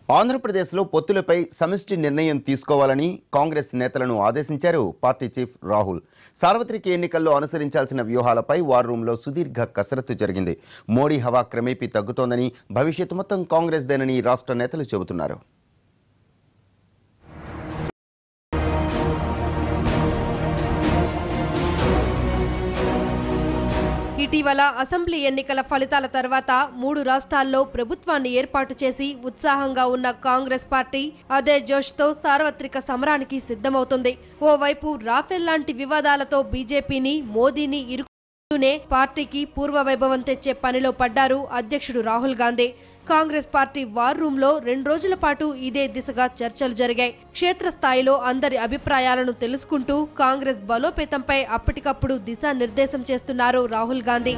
ఆంధ్రప్రదేశ్లో పొత్తులపై సమిష్టి నిర్ణయం తీసుకోవాలని కాంగ్రెస్ నేతలను ఆదేశించారు పార్టీ చీఫ్ రాహుల్ సార్వత్రిక ఎన్నికల్లో అనుసరించాల్సిన వ్యూహాలపై వార్ రూంలో సుదీర్ఘ కసరత్తు జరిగింది మోడీ హవా క్రమేపీ తగ్గుతోందని భవిష్యత్తు మొత్తం కాంగ్రెస్దేనని రాష్ట్ర నేతలు చెబుతున్నారు ఇటీవల అసెంబ్లీ ఎన్నికల ఫలితాల తర్వాత మూడు రాష్ట్రాల్లో ప్రభుత్వాన్ని ఏర్పాటు చేసి ఉత్సాహంగా ఉన్న కాంగ్రెస్ పార్టీ అదే జోష్తో సార్వత్రిక సమరానికి సిద్ధమవుతుంది ఓవైపు రాఫెల్ లాంటి వివాదాలతో బీజేపీని మోదీని ఇరుకునే పార్టీకి పూర్వ వైభవం తెచ్చే పనిలో పడ్డారు అధ్యక్షుడు Rahul Gandhi Congress party war room లో రెండు రోజుల పాటు ఇదే దిశగా చర్చలు జరిగాయి క్షేత్రస్థాయిలో అందరి అభిప్రాయాలను తెలుసుకుంటూ కాంగ్రెస్ బలోపేతంపై అప్పటికప్పుడు దిశానిర్దేశం చేస్తున్నారు రాహుల్ గాంధీ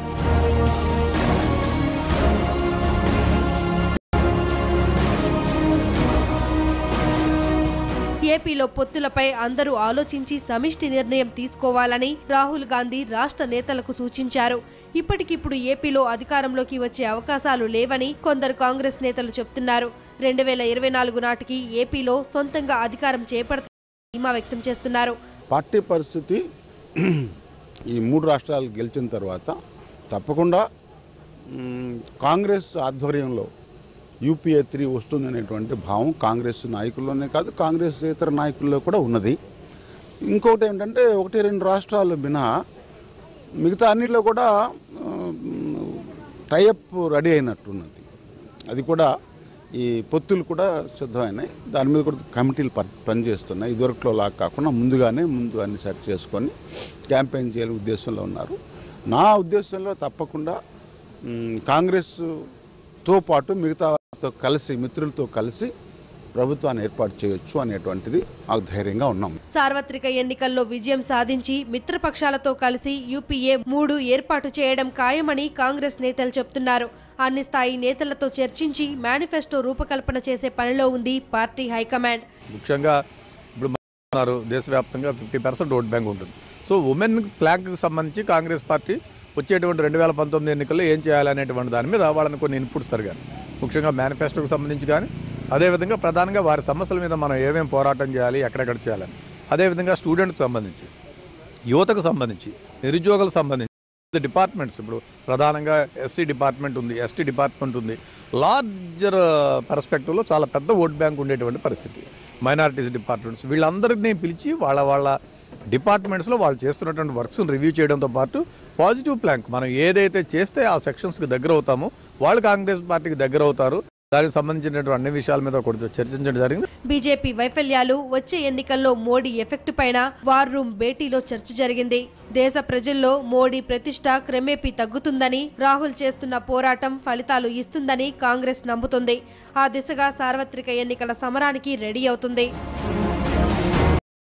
ఏపీలో పొత్తులపై అందరూ ఆలోచించి సమిష్టి నిర్ణయం తీసుకోవాలని రాహుల్ గాంధీ రాష్ట్ర నేతలకు సూచించారు ఇప్పటికిప్పుడు ఏపీలో అధికారంలోకి వచ్చే అవకాశాలు లేవని కొందరు కాంగ్రెస్ నేతలు చెప్తున్నారు రెండు వేల ఇరవై నాలుగు నాటికి ఏపీలో సొంతంగా అధికారం చేపడతారని ధీమా వ్యక్తం చేస్తున్నారు పార్టీ పరిస్థితి ఈ మూడు రాష్ట్రాలు గెలిచిన తర్వాత తప్పకుండా మ్, కాంగ్రెస్ ఆధ్వర్యంలో యూపీఏ త్రీ వస్తుందనేటువంటి భావం కాంగ్రెస్ నాయకుల్లోనే కాదు కాంగ్రెస్ ఇతర నాయకుల్లో కూడా ఉన్నది ఇంకొకటి ఏంటంటే ఒకటి రెండు రాష్ట్రాలు మినహా మిగతా అన్నిట్లో కూడా టైఅప్ రెడీ అయినట్టున్నది అది కూడా ఈ పొత్తులు కూడా సిద్ధమైనాయి దాని మీద కూడా కమిటీలు పని పనిచేస్తున్నాయి ఇదివరకులో లాగా కాకుండా ముందుగానే ముందు అన్ని సెట్ చేసుకొని క్యాంపెయిన్ చేయాలి ఉద్దేశంలో ఉన్నారు నా ఉద్దేశంలో తప్పకుండా మ్, కాంగ్రెస్తో పాటు మిగతాతో కలిసి మిత్రులతో కలిసి ప్రభుత్వాన్ని ఏర్పాటు చేయొచ్చు అనేటువంటిది మాకు ధైర్యంగా ఉన్నాం సార్వత్రిక ఎన్నికల్లో విజయం సాధించి మిత్రపక్షాలతో కలిసి యూపీఏ మూడు ఏర్పాటు చేయడం ఖాయమని కాంగ్రెస్ నేతలు చెప్తున్నారు అన్ని స్థాయి నేతలతో చర్చించి మేనిఫెస్టో రూపకల్పన చేసే పనిలో ఉంది పార్టీ హైకమాండ్ ముఖ్యంగా ఇప్పుడు మన ఉన్నారు దేశవ్యాప్తంగా ఫిఫ్టీ పర్సెంట్ ఓట్ బ్యాంక్ ఉంటుంది సో ఉమెన్ ఫ్లాగ్కి సంబంధించి కాంగ్రెస్ పార్టీ వచ్చేటువంటి రెండు వేల పంతొమ్మిది ఎన్నికల్లో ఏం చేయాలనేటువంటి దాని మీద వాళ్ళని కొన్ని ఇన్పుట్స్ అడిగారు ముఖ్యంగా మేనిఫెస్టోకి సంబంధించి కానీ అదేవిధంగా ప్రధానంగా వారి సమస్యల మీద మనం ఏమేమి పోరాటం చేయాలి ఎక్కడెక్కడ చేయాలని అదేవిధంగా స్టూడెంట్కి సంబంధించి యువతకు సంబంధించి నిరుద్యోగులకు సంబంధించి డిపార్ట్మెంట్స్ ఇప్పుడు ప్రధానంగా ఎస్సీ డిపార్ట్మెంట్ ఉంది ఎస్టీ డిపార్ట్మెంట్ ఉంది లార్జర్ పర్స్పెక్టివ్లో చాలా పెద్ద ఓట్ బ్యాంక్ ఉండేటువంటి పరిస్థితి మైనారిటీస్ డిపార్ట్మెంట్స్ వీళ్ళందరినీ పిలిచి వాళ్ళ వాళ్ళ డిపార్ట్మెంట్స్లో వాళ్ళు చేస్తున్నటువంటి వర్క్స్ రివ్యూ చేయడంతో పాటు పాజిటివ్ ప్లాంక్ మనం ఏదైతే చేస్తే ఆ సెక్షన్స్కి దగ్గర అవుతామో వాళ్ళు కాంగ్రెస్ పార్టీకి దగ్గర అవుతారు దానికి సంబంధించినటువంటి అన్ని విషయాల మీద కొంచెం చర్చించడం జరిగింది బీజేపీ వైఫల్యాలు వచ్చే ఎన్నికల్లో మోడీ ఎఫెక్ట్ పైన వార్ రూమ్ భేటీలో చర్చ జరిగింది దేశ ప్రజల్లో మోడీ ప్రతిష్ట క్రమేపీ తగ్గుతుందని రాహుల్ చేస్తున్న పోరాటం ఫలితాలు ఇస్తుందని కాంగ్రెస్ నమ్ముతుంది ఆ దిశగా సార్వత్రిక ఎన్నికల సమరానికి రెడీ అవుతుంది